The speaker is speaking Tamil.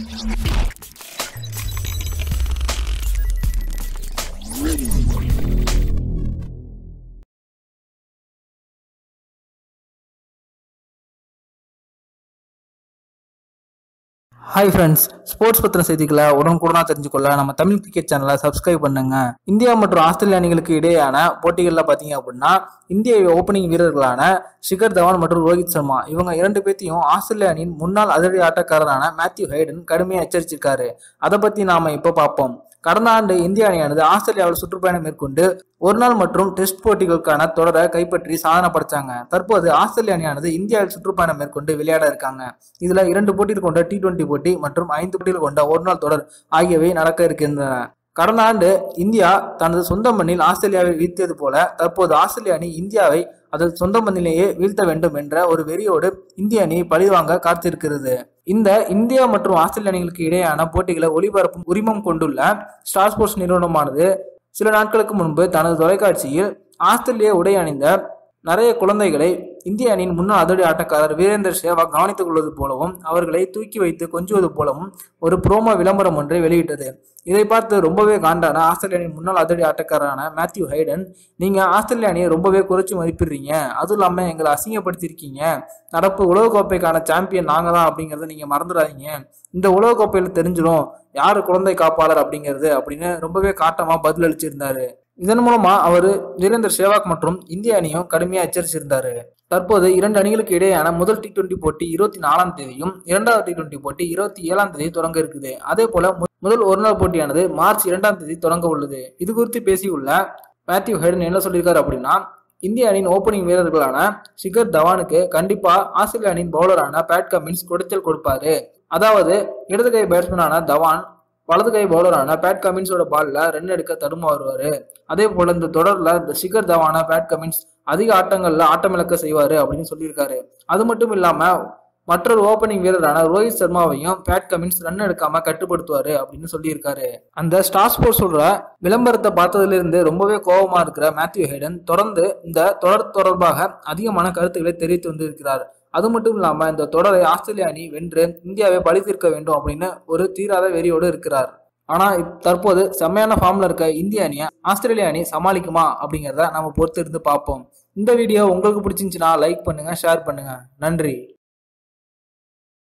ஹாய் ஃப்ரெண்ட்ஸ் ஸ்போர்ட்ஸ் பத்தின செய்திகளை உடனுக்குடனாக தெரிஞ்சுக்கொள்ள நம்ம தமிழ் கிரிக்கெட் சேனலை சப்ஸ்கிரைப் பண்ணுங்க இந்தியா மற்றும் ஆஸ்திரேலிய அணிகளுக்கு இடையேயான போட்டிகளில் பார்த்தீங்க அப்படின்னா இந்திய ஓப்பனிங் வீரர்களான ஷிகர் தவான் மற்றும் ரோஹித் சர்மா இவங்க இரண்டு பேர்த்தையும் ஆஸ்திரேலிய அணியின் முன்னாள் அதிரடி ஆட்டக்காரரான மேத்யூ ஹைடன் கடுமையாக எச்சரிச்சிருக்காரு அதை பற்றி நாம இப்போ பார்ப்போம் கடந்த ஆண்டு இந்திய அணியானது ஆஸ்திரேலியாவில் சுற்றுப்பயணம் மேற்கொண்டு ஒரு நாள் மற்றும் டெஸ்ட் போட்டிகளுக்கான தொடரை கைப்பற்றி சாதனை படைச்சாங்க தற்போது ஆஸ்திரேலிய அணியானது இந்தியாவில் சுற்றுப்பயணம் மேற்கொண்டு விளையாட இருக்காங்க இதுல இரண்டு போட்டிகள் கொண்ட டி டுவெண்டி போட்டி மற்றும் ஐந்து போட்டிகள் கொண்ட ஒரு நாள் தொடர் ஆகியவை நடக்க இருக்கின்றன கடந்த ஆண்டு இந்தியா தனது சொந்த மண்ணில் ஆஸ்திரேலியாவை வீழ்த்தியது போல தற்போது ஆஸ்திரேலிய அணி இந்தியாவை அதன் சொந்த மண்ணிலேயே வீழ்த்த வேண்டும் என்ற ஒரு வெறியோடு இந்திய அணி பழிவாங்க காத்திருக்கிறது இந்த இந்தியா மற்றும் ஆஸ்திரேலிய அணிகளுக்கு இடையேயான போட்டிகளை ஒளிபரப்பும் உரிமம் கொண்டுள்ள ஸ்டார் ஸ்போர்ட்ஸ் நிறுவனமானது சில நாட்களுக்கு முன்பு தனது தொலைக்காட்சியில் ஆஸ்திரேலிய உடை அணிந்த நிறைய குழந்தைகளை இந்திய அணியின் முன்னாள் அதிரடி ஆட்டக்காரர் வீரேந்தர் சேவாக் கவனித்துக் கொள்வது போலவும் அவர்களை தூக்கி வைத்து கொஞ்சுவது போலவும் ஒரு புரோமோ விளம்பரம் ஒன்றை வெளியிட்டது இதை பார்த்து ரொம்பவே காண்டான ஆஸ்திரேலிய அணியின் முன்னாள் அதிரடி ஆட்டக்காரரான மேத்யூ ஹைடன் நீங்க ஆஸ்திரேலிய அணியை ரொம்பவே குறைச்சி மதிப்பிடுறீங்க அதுவும் இல்லாம எங்களை அசிங்கப்படுத்தியிருக்கீங்க நடப்பு உலகக்கோப்பைக்கான சாம்பியன் நாங்க தான் அப்படிங்கறத நீங்க மறந்துடாதீங்க இந்த உலகக்கோப்பையில தெரிஞ்சிடும் யாரு குழந்தை காப்பாளர் அப்படிங்கிறது அப்படின்னு ரொம்பவே காட்டமா பதில் அளிச்சிருந்தாரு இதன் மூலமா அவர் வீரேந்தர் சேவாக் மற்றும் இந்திய அணியும் கடுமையா எச்சரிச்சிருந்தாரு தற்போது இரண்டு அணிகளுக்கு இடையேயான முதல் டி டுவெண்டி போட்டி இருபத்தி நாலாம் தேதியும் இரண்டாவது டி டுவெண்டி போட்டி இருபத்தி ஏழாம் தேதி தொடங்க இருக்குது அதே போல மு- முதல் ஒருநாள் போட்டியானது மார்ச் இரண்டாம் தேதி தொடங்க உள்ளது இது குறித்து பேசியுள்ள மேத்யூ ஹைடன் என்ன சொல்லியிருக்காரு அப்படின்னா இந்திய அணியின் ஓப்பனிங் வீரர்களான ஷிகர் தவானுக்கு கண்டிப்பா ஆஸ்திரேலிய அணியின் பவுலரான பேட் கமின்ஸ் குடைச்சல் கொடுப்பாரு அதாவது இடது கை பேட்ஸ்மேனான தவான் வலது கை பவுலரான பேட் கமின்ஸோட பால்ல ரன் எடுக்க தடுமாறுவாரு அதே போல இந்த தொடர்ல இந்த ஷிகர் தவான பேட் கமின்ஸ் அதிக ஆட்டங்கள்ல ஆட்டமிழக்க செய்வாரு அப்படின்னு சொல்லியிருக்காரு அது மட்டும் இல்லாம மற்றொரு ஓப்பனிங் வீரரான ரோஹித் சர்மாவையும் பேட் கமின்ஸ் ரன் எடுக்காம கட்டுப்படுத்துவாரு அப்படின்னு சொல்லியிருக்காரு அந்த ஸ்டார் ஸ்போர்ட்ஸ் சொல்ற விளம்பரத்தை பார்த்ததுல இருந்து ரொம்பவே கோபமா இருக்கிற மேத்யூ ஹைடன் தொடர்ந்து இந்த தொடர் தொடர்பாக அதிகமான கருத்துக்களை தெரிவித்து வந்திருக்கிறார் அது மட்டும் இல்லாம இந்த தொடரை ஆஸ்திரேலிய அணி வென்று இந்தியாவை பழி தீர்க்க வேண்டும் அப்படின்னு ஒரு தீராத வெறியோடு இருக்கிறார் ஆனா இப்- தற்போது செம்மையான ஃபார்ம்ல இருக்க இந்திய அணியை ஆஸ்திரேலிய அணி சமாளிக்குமா அப்படிங்கிறத நம்ம பொறுத்து இருந்து பார்ப்போம் இந்த வீடியோ உங்களுக்கு பிடிச்சிருந்துச்சுன்னா லைக் பண்ணுங்க ஷேர் பண்ணுங்க நன்றி